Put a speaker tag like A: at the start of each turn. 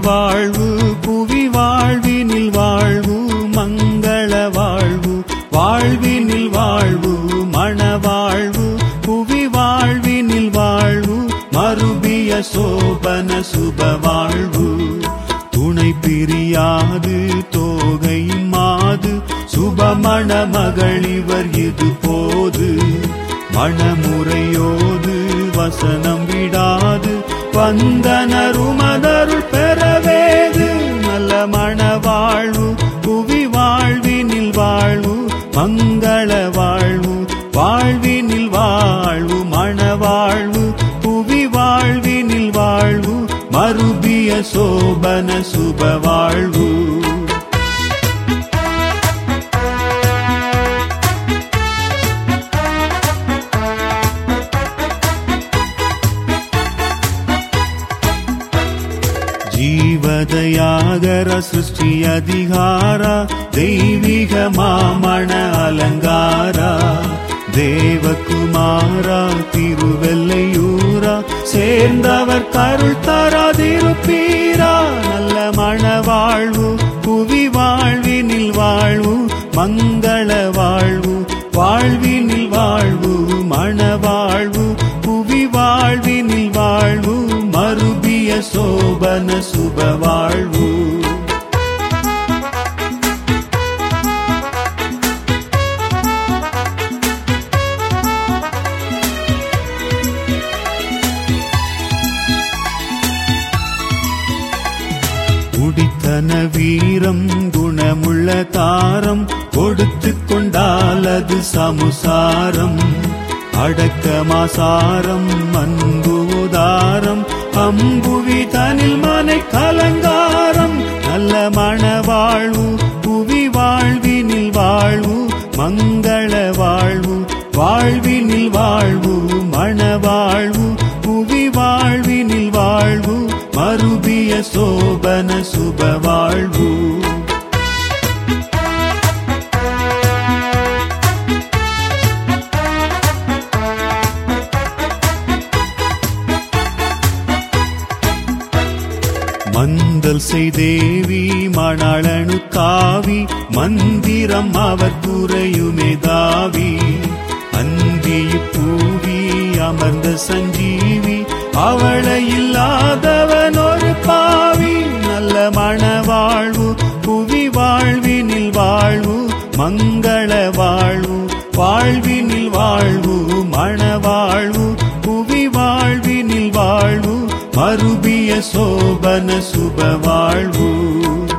A: வாழ்வு புவி வாழ்வினில் வாழ்வு மங்கள வாழ்வு வாழ்வினில் வாழ்வு மண வாழ்வு புவி வாழ்வினில் வாழ்வு மறுபிய சோபன சுப வாழ்வு துணை பிரியாது தோகை மாது சுபமண மகளிவர் இது போது மணமுறையோது வசனம் விடாது வந்தனருமதருள் பெறவேது நல்ல மண வாழ்வு புவி வாழ்வினில் வாழ்வு மங்கள வாழ்வு வாழ்வினில் வாழ்வு மண வாழ்வு புவி வாழ்வினில் வாழ்வு மறுபிய சோபன சுப வாழ்வு ಜೀವದಯಾಗರ ಸೃಷ್ಟಿ ಅಧಿಕಾರ ದೈವಿಕ ಮಾಮಣ ಅಲಂಕಾರ தேவகுமார திருவெல்லையூர சேர்ந்தவர் கருள் தராதிருப்பீரா நல்ல மண வாழ்வு புவி வாழ்வினில் வாழ்வு மங்கள வாழ்வு வாழ்வினில் வாழ்வு மண வாழ்வு புவி வாழ்வினில் வாழ்வு மறுபிய சோபன சுப வாழ்வு குடித்தன வீரம் குணமுள்ள தாரம் கொடுத்து கொண்டால் அது சமுசாரம் அடக்கமாசாரம் அன்பு உதாரம் அம்புவி தனில் மனை கலங்காரம் நல்ல மண வாழ்வு புவி வாழ்வினில் வாழ்வு மங்கள வாழ்வு வாழ்வினில் வாழ்வு மண வாழ்வு புவி வாழ்வினில் வாழ்வு மறுபிய சோபன சுப வாழ்வு மந்தல் செய்தேவி மணாளனு காவி மந்திரம் அவர் குறையுமே தாவி அந்தி பூவி அமர்ந்த சஞ்சீவி அவளை இல்லாதவன் ஒரு பாவி நல்ல மண வாழ்வு புவி வாழ்வினில் வாழ்வு மங்கள வாழ்வு வாழ்வினில் வாழ்வு மண வாழ்வு புவி வாழ்வினில் வாழ்வு மறுபிய சோபன சுப வாழ்வு